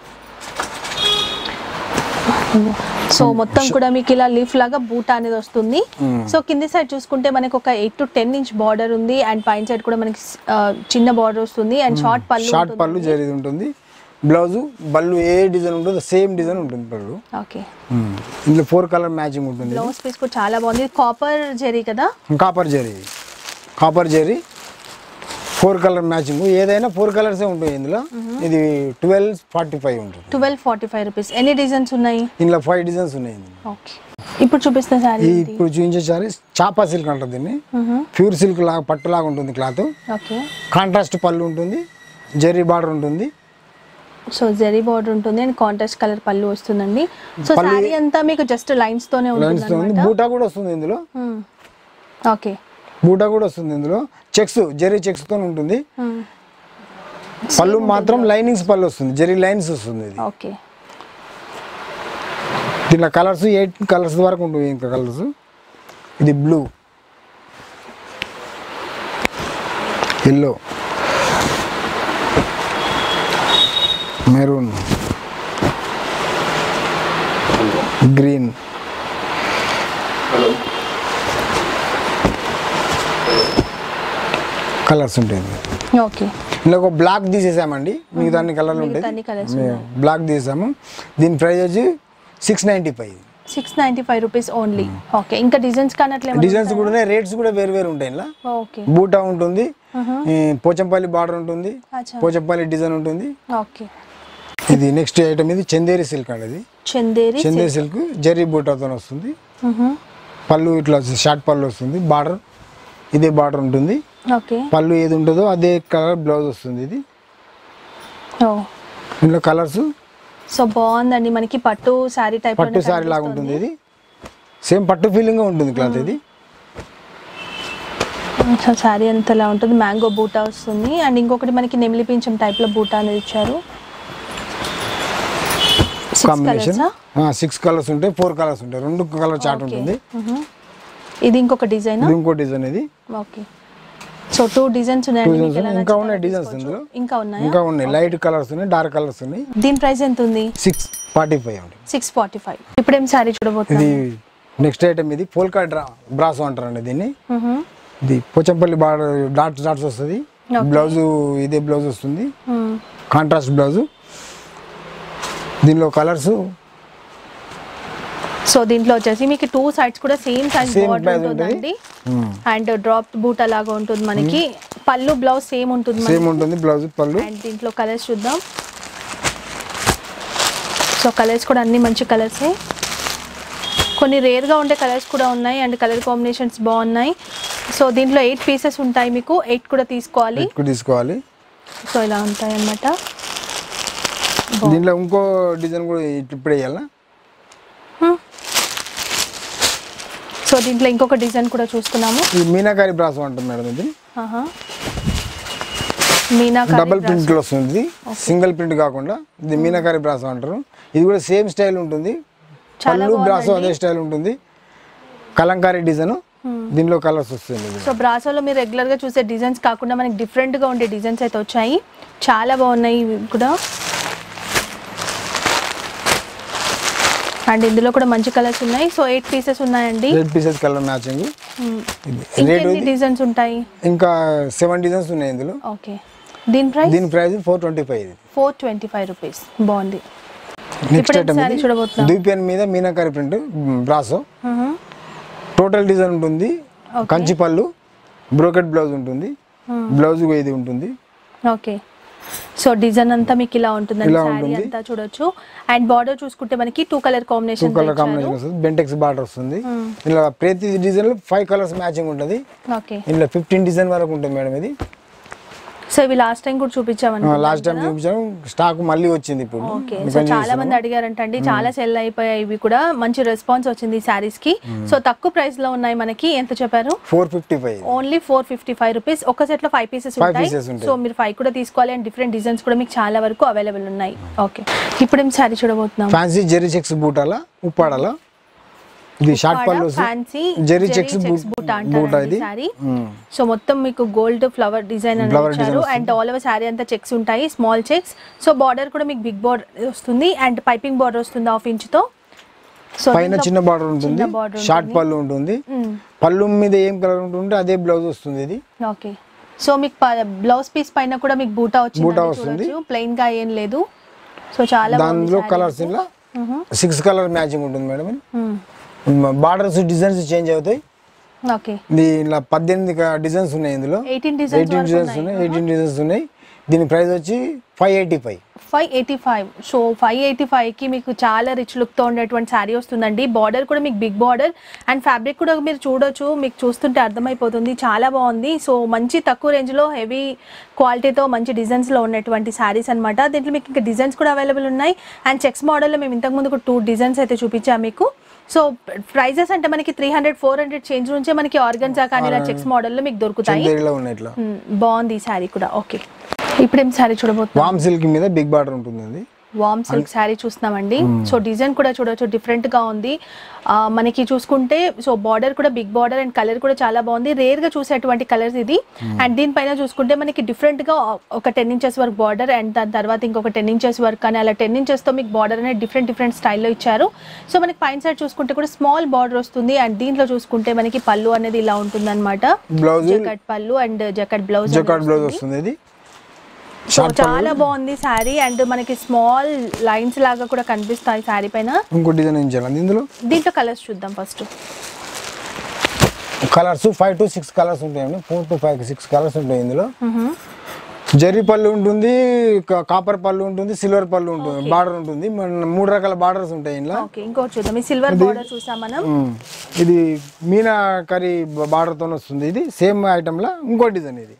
S2: సో మొత్తం కూడా మీకు ఇలా లీఫ్ లాగా బూట అనేది వస్తుంది సో కింది సైడ్ చూసుకుంటే మనకి ఒక eight to ten inch border ఉంది అండ్ పైన సైడ్ కూడా మనకి ఆ, చిన్న బార్డర్ వస్తుంది అండ్ షార్ట్ పళ్ళు
S1: షార్ట్ పళ్ళు జరీ ఉంటుంది బ్లౌజ్ బల్లు ఏ డిజైన్ ఉంటుందో సేమ్ డిజైన్ ఉంటుంది పళ్ళు
S2: ఓకే
S1: ఉమ్. ఇందులో ఫోర్ కలర్ మ్యాచింగ్ ఉంటుంది
S2: బ్లౌజ్ పీస్ కూడా చాలా బాగుంది కాపర్ జెరీ కదా
S1: copper zari copper zari four colour matching ఏదైనా ఫోర్ కలర్సే ఉంటాయి ఇందులో ఇది ట్వెల్వ్ ఫార్టీ ఫైవ్ ఉంటుంది
S2: ట్వెల్వ్ ఫార్టీ ఫైవ్ రూపీస్ ఎన్ని డిజైన్స్ ఉన్నాయి
S1: ఇందులో ఫైవ్ డిజైన్స్ ఉన్నాయి ఇందులో.
S2: ఓకే ఇప్పుడు చూపిస్తున్న శారీ
S1: ఈ ఇప్పుడు చూపించే సారీ చాపా సిల్క్ అంటారు దీన్ని ప్యూర్ సిల్క్ లాగా పట్టు లాగా ఉంటుంది క్లాత్
S2: ఓకే
S1: కాంట్రాస్ట్ పళ్ళు ఉంటుంది జరీ బార్డర్ ఉంటుంది
S2: సో జెరీ బార్డర్ ఉంటుంది అండ్ కాంట్రాస్ట్ కలర్ పళ్ళు వస్తుందండి సో
S1: పళ్ళు-
S2: శారీ అంతా మీకు జస్ట్ లైన్స్ తోనే ఉంటుంది
S1: లైన్స్ ఉంది బూటా కూడా వస్తుంది ఇందులో
S2: ఓకే
S1: బూటా కూడా వస్తుంది ఇందులో చెక్స్ జరీ చెక్స్ తో ఉంటుంది పళ్ళు మాత్రం లైనింగ్స్ పళ్ళు వస్తుంది జరీ లైన్స్ వస్తుంది ఇది
S2: ఓకే
S1: దీంట్లో కలర్స్ ఎయిట్ కలర్స్ వరకు ఉంటుంది ఇంకా కలర్స్ ఇది blue yellow maroon green colours ఉంటాయి
S2: ఓకే
S1: ఇందులో ఒక బ్లాక్ తీసేసామండి మిగతా అన్ని కలర్లు
S2: మిగతా అన్ని colours
S1: ఉంటాయి బ్లాక్ తీసాము దీని ప్రైస్ వచ్చి six ninety five
S2: six ninety five rupees only okay ఇంకా డిజైన్స్ కానీ అట్లా
S1: డిజైన్స్ కూడా ఉన్నాయి రేట్స్ కూడా వేరు వేరు ఉంటాయి ఇలా
S2: ఓకే
S1: బూటా ఉంటుంది ఈ పోచంపల్లి బార్డర్ ఉంటుంది
S2: అచ్చా
S1: పోచంపల్లి డిజైన్ ఉంటుంది
S2: ఓకే
S1: ఇది నెక్స్ట్ ఐటమ్ ఇది చందేరి సిల్క్ అండి ఇది
S2: చందేరి
S1: చందేరి సిల్క్ జరీ బూటాతో వస్తుంది పళ్ళు ఇట్లా షార్ట్ పళ్ళు వస్తుంది బార్డర్ ఇదే బార్డర్ ఉంటుంది
S2: ఓకే
S1: పళ్ళు ఏది ఉంటుందో అదే కలర్ బ్లౌజ్ వస్తుంది ఇది
S2: ఓ
S1: ఇందులో కలర్స్
S2: సో బాగుందండి మనకి పట్టు శారీ టైప్
S1: పట్టు శారీ లాగా ఉంటుంది ఇది సేమ్ పట్టు ఫీలింగ్ ఉంటుంది క్లాత్ ఇది
S2: సో శారీ అంతలా ఉంటుంది మ్యాంగో బూటా వస్తుంది అండ్ ఇంకొకటి మనకి నెమిలి పింఛం టైప్ లో బూటా అనేది ఇచ్చారు Six
S1: కాంబినేషన్
S2: colours ఆ?
S1: సిక్స్ కలర్స్ ఉంటాయి ఫోర్ కలర్స్ ఉంటాయి రెండు కలర్ చార్ట్ ఉంటుంది
S2: మ్మ్. ఇది ఇంకొక డిజైన్
S1: ఇది ఇంకో డిజైన్ ఇది
S2: ఓకే సో టూ డిజైన్స్ ఉన్నాయండి
S1: Two
S2: మీకు
S1: designs
S2: ఎలా
S1: ఉన్నాయి. ఇంకా
S2: నచ్చితే
S1: ఉన్నాయి
S2: అలా
S1: designs
S2: తీసుకోవచ్చు.
S1: ఇందులో.
S2: ఇంకా ఉన్నాయా
S1: ఇంకా ఉన్నాయి లైట్ కలర్స్ ఉన్నాయి డార్క్ కలర్స్ ఉన్నాయి
S2: దీని ప్రైస్ ఎంత ఉంది
S1: సిక్స్ ఫార్టీ ఫైవ్ అండి
S2: సిక్స్ ఫార్టీ ఫైవ్ ఇప్పుడు ఏం శారీ
S1: ఇది
S2: చూడబోతున్నాం
S1: నెక్స్ట్ ఐటమ్ ఇది పోల్కా డ్రా బ్రాసో అంటారండి దీన్ని ఇది పోచంపల్లి బార్డర్ డాట్స్ డాట్స్ వస్తుంది బ్లౌజ్ ఇదే బ్లౌజ్ వస్తుంది కాంట్రాస్ట్ బ్లౌజ్ దీనిలో కలర్స్
S2: సో దీంట్లో వచ్చేసి మీకు టూ సైడ్స్ కూడా same size
S1: Same
S2: border
S1: size
S2: ఉంటుందండి అండ్ డ్రాప్ బూట్ అలాగా ఉంటుంది మనకి పళ్ళు బ్లౌజ్ సేమ్ ఉంటుంది మనకి.
S1: సేమ్ ఉంటుంది బ్లౌజ్ పళ్ళు
S2: అండ్ దీంట్లో కలర్స్ చూద్దాం సో కలర్స్ కూడా అన్ని మంచి కలర్సే కొన్ని రేర్గా ఉండే కలర్స్ కూడా ఉన్నాయి అండ్ కలర్ కాంబినేషన్స్ బాగున్నాయి సో దీంట్లో ఎయిట్ పీసెస్ ఉంటాయి మీకు ఎయిట్ కూడా తీసుకోవాలి
S1: ఎక్కువ తీసుకోవాలి
S2: సో ఇలా ఉంటాయి అన్నమాట
S1: దీంట్లో ఇంకో డిజైన్ కూడా ఇప్పుడు వేయాలా
S2: సో దీంట్లో ఇంకొక డిజైన్ కూడా చూస్తున్నాము
S1: ఇది మీనాకారి బ్రాసో అంటాం మేడం ఇది
S2: ఆహా. మీనాకారి
S1: డబుల్ ప్రింట్ లో వస్తుంది సింగిల్ ప్రింట్ కాకుండా ఇది మీనాకారి బ్రాసో అంటారు ఇది కూడా సేమ్ స్టైల్ ఉంటుంది
S2: చాలా
S1: పళ్ళు బ్రాసో అదే స్టైల్ ఉంటుంది కలంకారీ డిజైన్ దీనిలో కలర్స్ వస్తుంది ఇది.
S2: సో బ్రాసోలో మీరు రెగ్యులర్గా చూసే డిజైన్స్ కాకుండా మనకి డిఫరెంట్గా ఉండే డిజైన్స్ అయితే వచ్చాయి చాలా బాగున్నాయి ఇవి కూడా అండ్ ఇందులో కూడా మంచి కలర్స్ ఉన్నాయి సో ఎయిట్ పీసెస్ ఉన్నాయండి
S1: ఎయిట్ పీసెస్ కలర్ మ్యాచింగ్ ఇది రేట్
S2: ఇంకెన్ని డిజైన్స్ ఉంటాయి
S1: ఇంకా సెవెన్ డిజైన్స్ ఉన్నాయి ఇందులో
S2: ఓకే దీని ప్రైస్
S1: దీని ప్రైస్ ఫోర్ ట్వంటీ ఫైవ్ ఇది
S2: ఫోర్ ట్వంటీ ఫైవ్ రూపీస్ బాగుంది
S1: నెక్స్ట్
S2: ఇప్పుడు
S1: ఐటమ్
S2: ఒకసారి
S1: ఇది
S2: చూడబోతున్నాం.
S1: దీపియన్ మీద మీనాకారి ప్రింట్ బ్రాసో
S2: మ్మ్.
S1: టోటల్ డిజైన్ ఉంటుంది కంచి పళ్ళు బ్రోకెట్ బ్లౌజ్ ఉంటుంది బ్లౌజ్ ఇది ఉంటుంది
S2: ఓకే సో డిజైన్ అంతా మీకు ఇలా ఉంటుందండి
S1: ఇలా
S2: శారీ
S1: ఉంటుంది.
S2: అంతా చూడొచ్చు అండ్ బార్డర్ చూసుకుంటే మనకి two colour
S1: two
S2: combination
S1: colour combination వస్తుంది బెంటెక్స్ బార్డర్ వస్తుంది ఇలా ప్రతి డిజైన్ లో ఫైవ్ కలర్స్ మ్యాచింగ్ ఉంటుంది
S2: ఓకే
S1: ఇందులో ఫిఫ్టీన్ డిజైన్ వరకు ఉంటుంది మేడం ఇది
S2: సో ఇవి లాస్ట్ టైం కూడా చూపించామని
S1: లాస్ట్ టైం చూపించాము స్టాక్ మళ్ళీ వచ్చింది ఇప్పుడు
S2: ఓకే సో చాలా మంది అడిగారంటండి చాలా సెల్ అయిపోయాయి ఇవి కూడా మంచి రెస్పాన్స్ వచ్చింది ఈ సారీస్ కి సో తక్కువ ప్రైస్ లో ఉన్నాయి మనకి ఎంత చెప్పారు
S1: four fifty five
S2: only four fifty five rupees ఒక సెట్ లో ఫైవ్ పీసెస్
S1: Five
S2: ఉంటాయి
S1: pieces ఉంటాయి.
S2: సో మీరు ఫైవ్ కూడా తీసుకోవాలి అండ్ డిఫరెంట్ డిజైన్స్ కూడా మీకు చాలా వరకు అవైలబుల్ ఉన్నాయి ఓకే ఇప్పుడు ఏం సారీ చూడబోతున్నాం
S1: ఫ్యాన్సీ జెరీ చెక్స్ బూటాల ఉప్పాడాల ఇది short pallu
S2: fancy
S1: zari checks
S2: boot
S1: బూట
S2: అంటారు
S1: ఇది
S2: సారీ సో మొత్తం మీకు గోల్డ్ ఫ్లవర్ డిజైన్ అని
S1: Flower
S2: ఇచ్చారు
S1: design
S2: and all over sari అంతా చెక్స్ ఉంటాయి స్మాల్ చెక్స్ సో బార్డర్ కూడా మీకు బిగ్ బార్డర్ వస్తుంది అండ్ పైపింగ్ బార్డర్ వస్తుంది హాఫ్ ఇంచ్ తో సో
S1: పైన చిన్న బార్డర్ ఉంటుంది
S2: చిన్న border
S1: షార్ట్ పళ్ళు ఉంటుంది పళ్ళు మీద ఏం కలర్ ఉంటుంది అదే బ్లౌజ్ వస్తుంది ఇది
S2: ఓకే సో మీకు బ్లౌజ్ పీస్ పైన కూడా మీకు బూటా వచ్చింది
S1: బూటా వస్తుంది.
S2: ప్లెయిన్ గా ఏం లేదు సో చాలా
S1: దానిలో కలర్స్ ఇలా సిక్స్ కలర్ మ్యాచింగ్ ఉంటుంది మేడం
S2: మ్మ్.
S1: బార్డర్స్ డిజైన్స్ చేంజ్ అవుతాయి
S2: ఓకే
S1: ఇది ఇలా పద్దెనిమిది డిజైన్స్ ఉన్నాయి ఇందులో
S2: ఎయిటీన్ డిజైన్స్
S1: ఎయిటీన్ డిజైన్స్ ఉన్నాయి ఎయిటీన్ డిజైన్స్ ఉన్నాయి దీని ప్రైస్ వచ్చి five eighty five
S2: five eighty five so five eighty ఫైవ్కి మీకు చాలా రిచ్ లుక్తో ఉండేటువంటి శారీ వస్తుందండి బార్డర్ కూడా మీకు బిగ్ బార్డర్ అండ్ ఫ్యాబ్రిక్ కూడా మీరు చూడొచ్చు మీకు చూస్తుంటే అర్థమైపోతుంది చాలా బాగుంది సో మంచి తక్కువ రేంజ్లో హెవీ క్వాలిటీతో మంచి డిజైన్స్లో ఉన్నటువంటి శారీస్ అనమాట దీంట్లో మీకు ఇంకా డిజైన్స్ కూడా అవైలబుల్ ఉన్నాయి అండ్ చెక్స్ మోడల్లో మేము ఇంతకుముందు ఒక టూ డిజైన్స్ అయితే చూపించాము మీకు సో ప్రైజెస్ అంటే మనకి three hundred four hundred change నుంచే మనకి ఆర్గన్జా కానీ ఇలా చెక్స్ మోడల్లో మీకు దొరుకుతాయి
S1: చందేరిలో ఉన్నాయి ఇట్లా
S2: మ్మ్. బాగుంది ఈ శారీ కూడా ఓకే ఇప్పుడు ఏం శారీ చూడబోతున్నాం
S1: వామ్ సిల్క్ మీద బిగ్ బార్డర్ ఉంటుంది అది
S2: వామ్ సిల్క్ శారీ చూస్తున్నామండి సో డిజైన్ కూడా చూడొచ్చు డిఫరెంట్ గా ఉంది ఆ, మనకి చూసుకుంటే సో బార్డర్ కూడా బిగ్ బార్డర్ అండ్ కలర్ కూడా చాలా బాగుంది రేర్ గా చూసేటువంటి కలర్స్ ఇది అండ్ దీనిపైన చూసుకుంటే మనకి డిఫరెంట్ గా ఒక టెన్ ఇంచెస్ వరకు బార్డర్ అండ్ దాని తర్వాత ఇంకొక టెన్ ఇంచెస్ వరకు కానీ అలా టెన్ ఇంచెస్ తో మీకు బార్డర్ అనేది డిఫరెంట్ డిఫరెంట్ స్టైల్లో ఇచ్చారు సో మనకి పైన సైడ్ చూసుకుంటే కూడా స్మాల్ బార్డర్ వస్తుంది అండ్ దీంట్లో చూసుకుంటే మనకి పళ్ళు అనేది ఇలా ఉంటుంది అనమాట
S1: blouse
S2: jacquard pallu and jacquard blouse
S1: jacquard blouse వస్తుంది ఇది
S2: సో చాలా బాగుంది శారీ అండ్ మనకి స్మాల్ లైన్స్ లాగా కూడా కనిపిస్తాయి శారీ పైన
S1: ఇంకో డిజైన్ ఏం చేయాలి దీనిలో
S2: దీంట్లో కలర్స్ చూద్దాం first
S1: colours five to six colours ఉంటాయండి four to five six colours ఉంటాయి ఇందులో జరీ పళ్ళు ఉంటుంది కా- కాపర్ పళ్ళు ఉంటుంది సిల్వర్ పళ్ళు ఉంటుంది బార్డర్ ఉంటుంది మన మూడు రకాల బార్డర్స్ ఉంటాయి ఇందులో
S2: ఓకే ఇంకోటి చూద్దాం ఈ సిల్వర్ బార్డర్ చూసాం మనం
S1: ఉమ్. ఇది మీనా కర్రీ బార్డర్తో వస్తుంది ఇది సేమ్ ఐటమ్లా ఇంకో డిజైన్ ఇది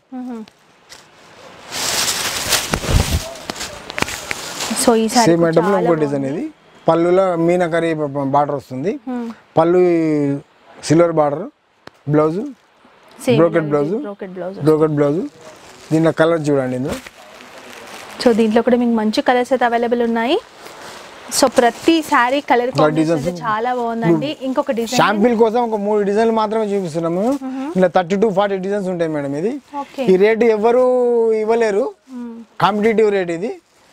S2: సో ఈ శారీ
S1: సేమ్ ఐటమ్లో ఇంకో డిజైన్ ఇది పళ్ళులో మీనా కర్రీ బార్డర్ వస్తుంది pallu silver border blouse brocade blouse
S2: brocade blouse
S1: brocade blouse దీనిలో కలర్ చూడండి ఇందులో
S2: సో దీంట్లో కూడా మీకు మంచి కలర్స్ అయితే అవైలబుల్ ఉన్నాయి సో ప్రతి శారీ కలర్ కాంబినేషన్ అయితే చాలా బాగుందండి ఇంకొక డిజైన్
S1: షాంపిల్ కోసం ఒక మూడు డిజైన్లు మాత్రమే చూపిస్తున్నాము ఇలా థర్టీ టు ఫార్టీ డిజైన్స్ ఉంటాయి మేడం ఇది
S2: ఓకే
S1: ఈ రేటు ఎవరు ఇవ్వలేరు కాంపిటేటివ్ రేట్ ఇది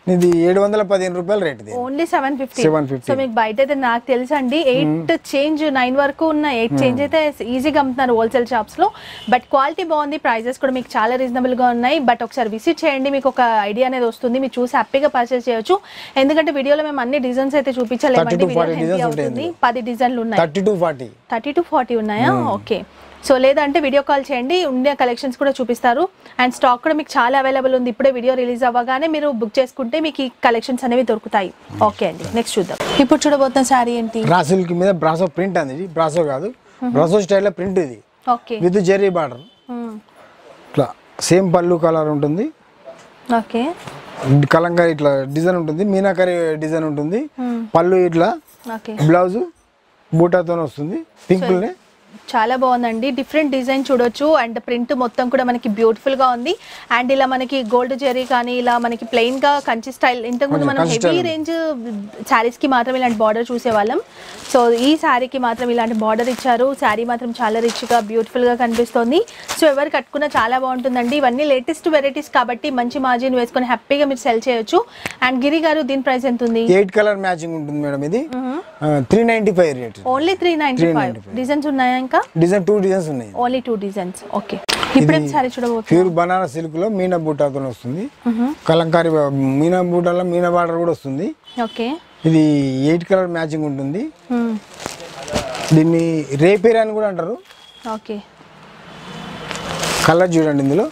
S1: ఇది ఏడు వందల పదిహేను రూపాయలు రేట్ ఇది
S2: ఓన్లీ సెవెన్ ఫిఫ్టీ
S1: 750.
S2: సో మీకు బయట అయితే నాకు తెలుసు అండి ఎయిట్ చేంజ్ నైన్ వరకు ఉన్న ఎయిట్ చేంజ్ అయితే ఈజీగా అమ్ముతున్నారు హోల్సేల్ షాప్స్ లో బట్ క్వాలిటీ బాగుంది ప్రైజెస్ కూడా మీకు చాలా రీజనబుల్ గా ఉన్నాయి బట్ ఒకసారి విజిట్ చేయండి మీకు ఒక ఐడియా అనేది వస్తుంది మీరు చూసి హ్యాపీగా పర్చేస్ చేయొచ్చు ఎందుకంటే వీడియోలో మేము అన్ని డిజైన్స్ అయితే చూపించలేమండి
S1: 30 to 40
S2: వీడియో
S1: designs
S2: అవుతుంది
S1: ఉంటాయి
S2: పది డిజైన్లు ఉన్నాయి
S1: thirty to forty
S2: thirty to forty ఉన్నాయా ఓకే సో లేదంటే వీడియో కాల్ చేయండి ఉండే కలెక్షన్స్ కూడా చూపిస్తారు అండ్ స్టాక్ కూడా మీకు చాలా అవైలబుల్ ఉంది ఇప్పుడే వీడియో రిలీజ్ అవ్వగానే మీరు బుక్ చేసుకుంటే మీకు ఈ కలెక్షన్స్ అనేవి దొరుకుతాయి ఓకే అండి నెక్స్ట్ చూద్దాం ఇప్పుడు చూడబోతున్న శారీ ఏంటి
S1: రా సిల్క్ మీద బ్రాసో ప్రింట్ అంది ఇది బ్రాసో కాదు బ్రాసో స్టైల్లో ప్రింట్ ఇది
S2: ఓకే
S1: విత్ జెర్రీ బార్డర్ ఇట్లా సేమ్ పళ్ళు కలర్ ఉంటుంది
S2: ఓకే
S1: కలంకారీ ఇట్లా డిజైన్ ఉంటుంది మీనాకరీ డిజైన్ ఉంటుంది పళ్ళు ఇట్లా
S2: ఓకే
S1: బ్లౌజ్ బూటాతో వస్తుంది పింకుల్నే
S2: చాలా బాగుందండి డిఫరెంట్ డిజైన్ చూడొచ్చు అండ్ ప్రింట్ మొత్తం కూడా మనకి బ్యూటిఫుల్ గా ఉంది అండ్ ఇలా మనకి గోల్డ్ జెరీ కానీ ఇలా మనకి ప్లెయిన్ గా కంచి స్టైల్ ఇంతకుముందు
S1: కొంచెం
S2: మనం
S1: Kanchi
S2: heavy
S1: style.
S2: Range saris కి మాత్రం ఇలాంటి బార్డర్ చూసేవాళ్ళం సో ఈ శారీకి మాత్రం ఇలాంటి బార్డర్ ఇచ్చారు శారీ మాత్రం చాలా రిచ్ గా బ్యూటిఫుల్ గా కనిపిస్తుంది సో ఎవరు కట్టుకున్నా చాలా బాగుంటుందండి ఇవన్నీ లేటెస్ట్ వెరైటీస్ కాబట్టి మంచి మార్జిన్ వేసుకొని హ్యాపీగా మీరు సెల్ చేయొచ్చు అండ్ గిరి గారు దీని ప్రైస్ ఎంత ఉంది
S1: ఎయిట్ కలర్ మ్యాచింగ్ ఉంటుంది మేడం ఇది three ninety five rate
S2: only three ninety five
S1: 395.
S2: Designs ఉన్నాయా ఇంకా
S1: డిజైన్ టూ డిజైన్స్ ఉన్నాయి
S2: ఓన్లీ టూ డిజైన్స్ ఓకే ఇప్పుడు సారీ చూడబోతున్నాం
S1: ప్యూర్ బనానా సిల్క్ లో మీనా బూటాతో వస్తుంది కలంకారీ బా- మీనా బూటాలో మీనా బార్డర్ కూడా వస్తుంది
S2: ఓకే
S1: ఇది ఎయిట్ కలర్ మ్యాచింగ్ ఉంటుంది దీన్ని రేపేర్ అని కూడా అంటారు
S2: ఓకే
S1: కలర్ చూడండి ఇందులో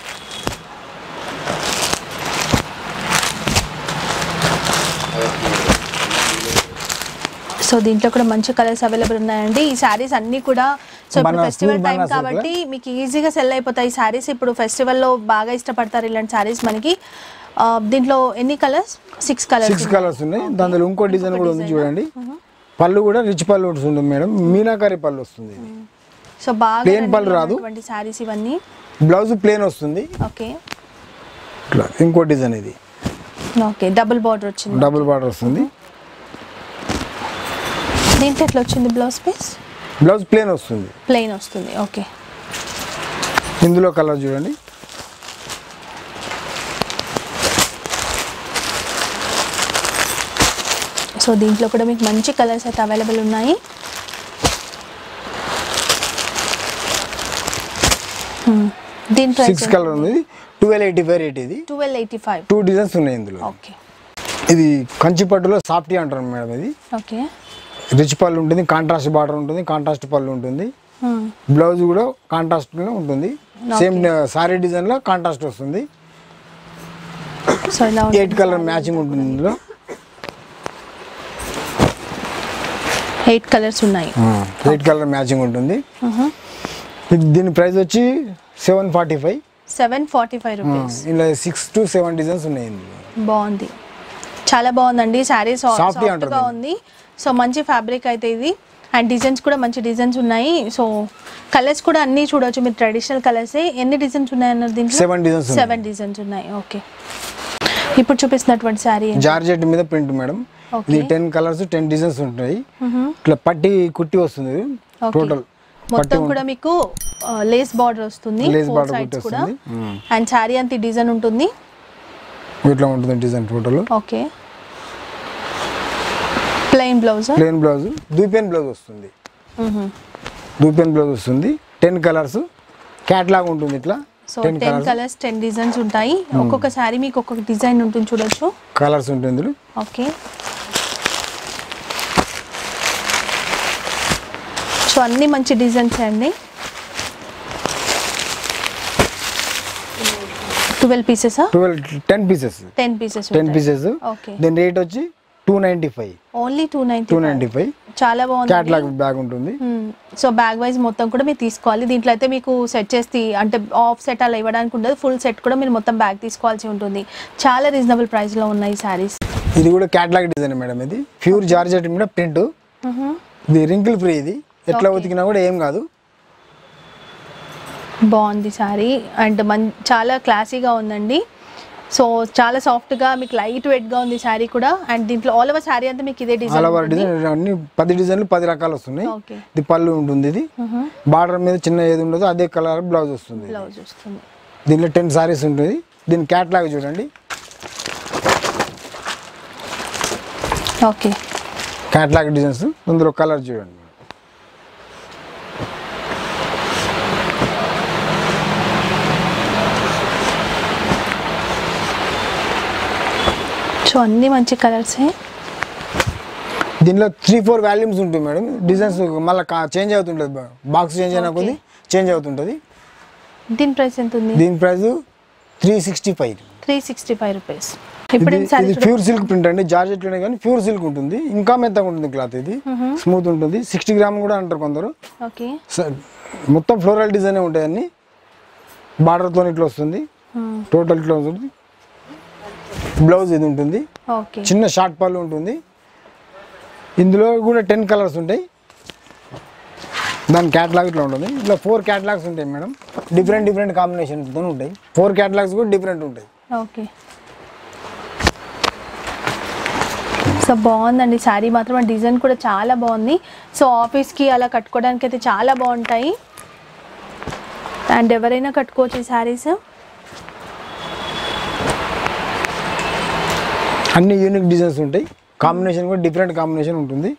S2: సో దీంట్లో కూడా మంచి కలర్స్ అవైలబుల్ ఉన్నాయండి ఈ శారీస్ అన్ని కూడా సో ఇప్పుడు
S1: Banaras,
S2: festival
S1: full
S2: time
S1: Banaras
S2: కాబట్టి మీకు ఈజీగా సెల్ అయిపోతాయి ఈ శారీస్ ఇప్పుడు ఫెస్టివల్లో బాగా ఇష్టపడతారు ఇలాంటి శారీస్ మనకి ఆ, దీంట్లో ఎన్ని colours six colours
S1: six colours ఉన్నాయి దాంట్లో ఇంకో డిజైన్ కూడా ఉంది చూడండి పళ్ళు కూడా రిచ్ పళ్ళు వస్తుంది మేడం మీనాకారి పళ్ళు వస్తుంది ఇది.
S2: సో బాగా
S1: Plain పళ్ళు రాదు.
S2: శారీస్ ఇవన్నీ
S1: బ్లౌజ్ ప్లేన్ వస్తుంది
S2: ఓకే
S1: ఇట్లా ఇంకో డిజైన్ ఇది
S2: ఓకే డబుల్ బార్డర్ వచ్చింది
S1: డబుల్ బార్డర్ వస్తుంది
S2: దీంట్లో ఎట్లా వచ్చింది బ్లౌజ్ పీస్
S1: బ్లౌజ్ ప్లేన్ వస్తుంది
S2: ప్లెయిన్ వస్తుంది ఓకే
S1: ఇందులో కలర్ చూడండి
S2: సో దీంట్లో కూడా మీకు మంచి కలర్స్ అయితే అవైలబుల్ ఉన్నాయి Hmm. దీని ప్రైస్
S1: సిక్స్ కలర్ ఉంది ట్వెల్వ్ ఎయిటీ ఫైవ్ రేట్ ఇది
S2: twelve eighty five
S1: two designs ఉన్నాయి ఇందులో
S2: ఓకే
S1: ఇది కంచి పట్టులో సాఫ్టీ అంటారు మేడం ఇది
S2: ఓకే
S1: రిచ్ పళ్ళు ఉంటుంది కాంట్రాస్ట్ బార్డర్ ఉంటుంది కాంట్రాస్ట్ పళ్ళు ఉంటుంది బ్లౌజ్ కూడా కాంట్రాస్ట్ ఉంటుంది సేమ్ సారీ డిజైన్ లో కాంట్రాస్ట్ వస్తుంది
S2: సో ఇలా ఉంటుంది.
S1: ఎయిట్ కలర్ మ్యాచింగ్ ఉంటుంది ఇందులో
S2: ఎయిట్ కలర్స్ ఉన్నాయి
S1: ఎయిట్ కలర్ మ్యాచింగ్ ఉంటుంది ఇది దీని ప్రైస్ వచ్చి seven forty five
S2: seven forty five rupees
S1: ఇలా సిక్స్ టు సెవెన్ డిజైన్స్ ఉన్నాయి ఇందులో
S2: బాగుంది చాలా బాగుందండి శారీ
S1: Softy
S2: సాఫ్ట్
S1: అంటారు
S2: గా
S1: దీన్ని.
S2: ఉంది సో మంచి ఫ్యాబ్రిక్ అయితే ఇది అండ్ డిజైన్స్ కూడా మంచి డిజైన్స్ ఉన్నాయి సో కలర్స్ కూడా అన్ని చూడొచ్చు మీరు ట్రెడిషనల్ కలర్స్ ఎన్ని డిజైన్స్ ఉన్నాయి అన్నారు దీంట్లో
S1: సెవెన్ డిజైన్స్
S2: సెవెన్ డిజైన్స్ ఉన్నాయి ఓకే ఇప్పుడు చూపిస్తున్నటువంటి శారీ
S1: జార్జెట్ మీద ప్రింట్ మేడం
S2: Okay.
S1: ఇది టెన్ కలర్స్ టెన్ డిజైన్స్ ఉంటాయి ఇట్లా పట్టి కుట్టి వస్తుంది
S2: Okay.
S1: టోటల్
S2: మొత్తం కూడా మీకు లేస్ బార్డర్ వస్తుంది
S1: Lace
S2: ఫోర్
S1: border
S2: సైడ్స్
S1: కుట్టి
S2: కూడా
S1: వస్తుంది. మ్మ్.
S2: అండ్ శారీ అంత డిజైన్ ఉంటుంది
S1: ఇట్లా ఉంటుంది design total
S2: okay plain blouse
S1: plain blouse దూపెన్ బ్లౌజ్ వస్తుంది దూపెన్ బ్లౌజ్ వస్తుంది టెన్ కలర్స్ క్యాట్లాగ్ ఉంటుంది ఇట్లా
S2: so
S1: ten
S2: ten
S1: colours
S2: colours ten designs ఉంటాయి ఒక్కొక్క శారీ మీకు ఒక్కొక్క డిజైన్ ఉంటుంది చూడొచ్చు
S1: కలర్స్ ఉంటుంది ఇందులో
S2: ఓకే సో అన్ని మంచి డిజైన్స్ అండి ట్వెల్వ్ పీసెసా
S1: twelve ten pieces
S2: ten pieces
S1: ten pieces
S2: okay
S1: దీని రేట్ వచ్చి two ninety five
S2: only two
S1: two
S2: ninety
S1: ninety five
S2: చాలా బాగుంది
S1: క్యాట్లాగ్ బ్యాగ్ ఉంటుంది
S2: సో బ్యాగ్ వైజ్ మొత్తం కూడా మీరు తీసుకోవాలి దీంట్లో అయితే మీకు సెట్ చేసి అంటే ఆఫ్ సెట్ అలా ఇవ్వడానికి ఉండదు ఫుల్ సెట్ కూడా మీరు మొత్తం బ్యాగ్ తీసుకోవాల్సి ఉంటుంది చాలా రీజనబుల్ ప్రైస్లో ఉన్నాయి శారీస్
S1: ఇది కూడా క్యాట్లాగ్ డిజైన్ మేడం ఇది ప్యూర్ జార్జెట్ మీద ప్రింట్ ఇది రింకిల్ ఫ్రీ ఇది ఎట్లా
S2: Okay.
S1: ఉతికినా కూడా ఏం కాదు
S2: బాగుంది శారీ అండ్ మన్ చాలా క్లాసీగా ఉందండి సో చాలా సాఫ్ట్గా మీకు లైట్ వెయిట్గా ఉంది శారీ కూడా అండ్ దీంట్లో ఆల్ ఓవర్ శారీ అంతా మీకు ఇదే
S1: ఆల్ ఓవర్
S2: డిజైన్
S1: డిజైన్ అన్ని పది డిజైన్లు పది రకాలు వస్తున్నాయి
S2: ఓకే
S1: ఇది పళ్ళు ఉంటుంది ఇది బార్డర్ మీద చిన్న ఏది ఉండదో అదే కలర్ బ్లౌజ్ వస్తుంది
S2: బ్లౌజ్ వస్తుంది
S1: దీనిలో టెన్ సారీస్ ఉంటుంది దీని క్యాట్లాగ్ చూడండి
S2: ఓకే
S1: క్యాట్లాగ్ డిజైన్స్ ఇందులో కలర్ చూడండి
S2: సో అన్ని మంచి కలర్సే
S1: దీనిలో త్రీ ఫోర్ వాల్యూమ్స్ ఉంటాయి మేడం డిజైన్స్ మళ్ళీ చేంజ్ అవుతుంటుంది బాక్స్ చేంజ్ అయిన కొద్ది చేంజ్ అవుతుంటుంది
S2: దీని ప్రైస్ ఎంత ఉంది
S1: దీని price three sixty five
S2: three sixty five rupees ఇప్పుడు
S1: ఇది
S2: సారీ
S1: ఇది ప్యూర్ సిల్క్ ప్రింట్ అండి జార్జెట్ లోనే కానీ ప్యూర్ సిల్క్ ఉంటుంది ఇంకా మెత్తగా ఉంటుంది క్లాత్ ఇది స్మూత్ ఉంటుంది సిక్స్టీ గ్రామ్ కూడా అంటారు కొందరు
S2: ఓకే
S1: స- మొత్తం ఫ్లోరల్ డిజైన్ ఉంటాయి అన్ని బార్డర్తో ఇట్లా వస్తుంది టోటల్ ఇట్లా ఉంటుంది బ్లౌజ్ ఇది ఉంటుంది
S2: ఓకే
S1: చిన్న షార్ట్ పళ్ళు ఉంటుంది ఇందులో కూడా టెన్ కలర్స్ ఉంటాయి దాని క్యాటలాగ్ ఇట్లా ఉంటుంది ఇట్లా ఫోర్ క్యాటలాగ్స్ ఉంటాయి మేడం డిఫరెంట్ డిఫరెంట్ కాంబినేషన్తో ఉంటాయి ఫోర్ క్యాటలాగ్స్ కూడా డిఫరెంట్ ఉంటాయి
S2: ఓకే సో బాగుందండి శారీ మాత్రం ఆ డిజైన్ కూడా చాలా బాగుంది సో ఆఫీస్కి అలా కట్టుకోవడానికి అయితే చాలా బాగుంటాయి అండ్ ఎవరైనా కట్టుకోవచ్చు ఈ శారీస్
S1: అన్ని యూనిక్ డిజైన్స్ ఉంటాయి కాంబినేషన్ కూడా డిఫరెంట్ కాంబినేషన్ ఉంటుంది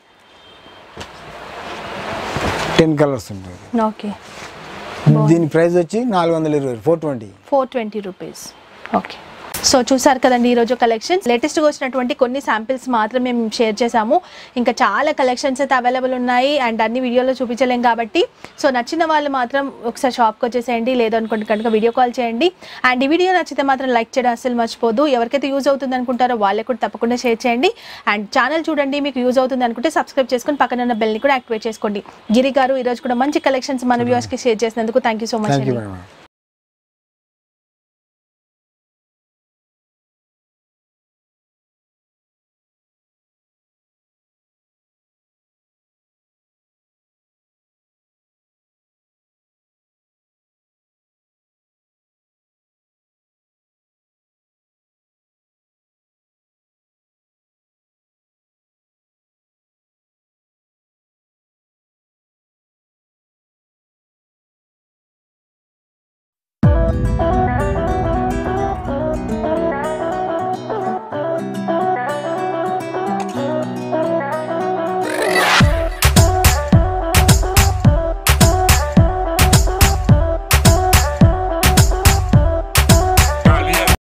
S1: టెన్ కలర్స్ ఉంటాయి
S2: ఓకే
S1: దీని ప్రైస్ వచ్చి నాలుగు వందల ఇరవై four twenty
S2: four twenty rupees okay so చూసారు కదండి ఈరోజు కలెక్షన్స్ లేటెస్ట్గా వచ్చినటువంటి కొన్ని శాంపిల్స్ మాత్రమే మేము షేర్ చేసాము ఇంకా చాలా కలెక్షన్స్ అయితే అవైలబుల్ ఉన్నాయి అండ్ అన్ని వీడియోలో చూపించలేం కాబట్టి సో నచ్చిన వాళ్ళు మాత్రం ఒకసారి షాప్కి వచ్చేసేయండి లేదనుకుంటే కనుక వీడియో కాల్ చేయండి అండ్ ఈ వీడియో నచ్చితే మాత్రం లైక్ చేయడం అసలు మర్చిపోదు ఎవరికైతే యూజ్ అవుతుంది అనుకుంటారో వాళ్ళకి కూడా తప్పకుండా షేర్ చేయండి అండ్ ఛానల్ చూడండి మీకు యూజ్ అవుతుంది అనుకుంటే సబ్స్క్రైబ్ చేసుకొని పక్కన ఉన్న బెల్ని కూడా యాక్టివేట్ చేసుకోండి గిరి గారు ఈరోజు కూడా మంచి కలెక్షన్స్ మన వ్యూవర్స్కి షేర్ చేసినందుకు thank you so much
S1: thank you
S2: అండి
S1: మేడం